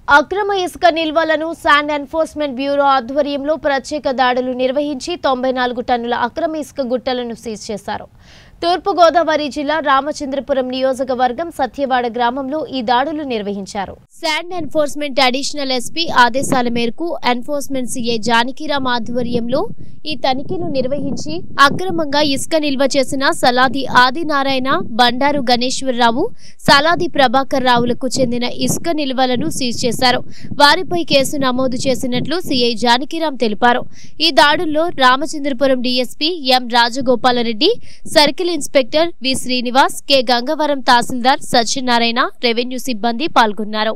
అక్రమ ఇసుక నిల్వలను శాండ్ ఎన్ఫోర్స్మెంట్ బ్యూరో ఆధ్వర్యంలో ప్రత్యేక దాడులు నిర్వహించి తొంభై నాలుగు టన్నుల అక్రమ ఇసుక గుట్టలను సీజ్ చేశారు తూర్పుగోదావరి జిల్లా రామచంద్రపురం నియోజకవర్గం సత్యవాడ గ్రామంలో ఈ దాడులు నిర్వహించారు శాండ్ ఎన్ఫోర్స్మెంట్ అడిషనల్ ఎస్పీ ఆదేశాల మేరకు ఎన్ఫోర్స్మెంట్ సీఏ జానకిరామ్ ఆధ్వర్యంలో ఈ తనిఖీలు నిర్వహించి అక్రమంగా ఇసుక నిల్వ చేసిన సలాది ఆదినారాయణ బండారు గణేశ్వరరావు సలాది ప్రభాకర్ రావులకు చెందిన ఇసుక నిల్వలను సీజ్ చేశారు వారిపై కేసు నమోదు చేసినట్లు సీఐ జానకిరామ్ తెలిపారు ఈ దాడుల్లో Ramachandrapuram DSP M Rajagopalareddy circle inspector V Srinivas K Gangavaram tahsildar Satyanarayana revenue సిబ్బంది పాల్గొన్నారు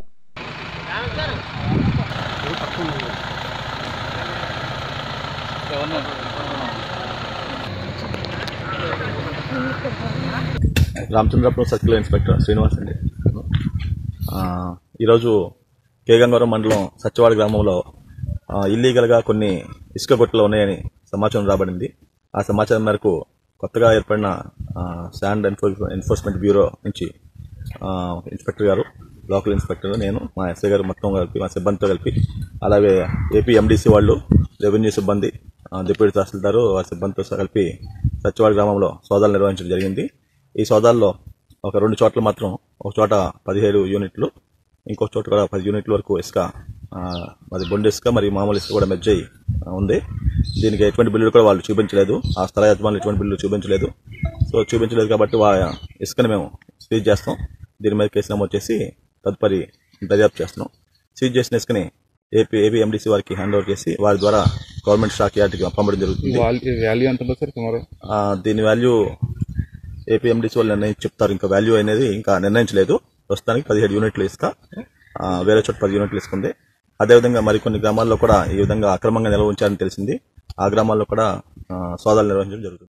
రామచంద్రపురం సర్కిల్ ఇన్స్పెక్టర్ శ్రీనివాస్ అండి ఆ, ఈరోజు కేగంగవరం మండలం సత్యవాడ గ్రామంలో ఆ, ఇల్లీగల్గా కొన్ని ఇసుక గుట్టలు ఉన్నాయని సమాచారం రాబడింది ఆ సమాచారం మేరకు కొత్తగా ఏర్పడిన ఆ, శాండ్ ఎన్ఫోర్స్ ఎన్ఫోర్స్మెంట్ బ్యూరో నుంచి ఆ, ఇన్స్పెక్టర్ గారు లోకల్ ఇన్స్పెక్టర్ నేను మా ఎస్ఐ గారు మొత్తం కలిపి మా సిబ్బందితో కలిపి అలాగే ఏపీ ఎండిసి వాళ్ళు రెవెన్యూ సిబ్బంది ఆ, డిప్యూటీ తహసీల్దారు ఆ సిబ్బందితో సహా కలిపి సత్యవాడ గ్రామంలో సోదాలు నిర్వహించడం జరిగింది ఈ సోదాల్లో ఒక రెండు చోట్ల మాత్రం ఒక చోట పదిహేడు యూనిట్లు ఇంకొక చోట కూడా పది యూనిట్ల వరకు ఇసుక ఆ, మరి బొండు ఇసుక మరి మామూలు ఇసుక కూడా మెర్జ్ అయ్యి ఆ, ఉంది దీనికి ఎటువంటి బిల్లులు కూడా వాళ్ళు చూపించలేదు ఆ స్థల యజమానులు ఎటువంటి బిల్లులు చూపించలేదు సో చూపించలేదు కాబట్టి వా ఇసుకని మేము సీజ్ చేస్తాం దీని మీద కేసు నమోదు చేసి తదుపరి దర్యాప్తు చేస్తున్నాం సీజ్ చేసిన ఇసుకని ఏపీ ఏపీ ఎండిసి వారికి హ్యాండ్ ఓవర్ చేసి వారి ద్వారా గవర్నమెంట్ స్టాక్ యార్డ్కి పంపడం జరుగుతుంది వాల్యూ వాల్యూ ఎంత ఉంటుంది సార్ సుమారు ఆ, దీని వాల్యూ ఏపీ ఎండిసి వాళ్ళు నిర్ణయం చెప్తారు ఇంకా వాల్యూ అనేది ఇంకా నిర్ణయించలేదు ప్రస్తుతానికి పదిహేడు యూనిట్లు ఇసుక ఆ, వేరే చోట పది యూనిట్లు ఇసుకుంది అదేవిధంగా మరికొన్ని గ్రామాల్లో కూడా ఈ విధంగా అక్రమంగా నిల్వ ఉంచారని తెలిసింది ఆ గ్రామాల్లో కూడా ఆ, సోదాలు నిర్వహించడం జరుగుతుంది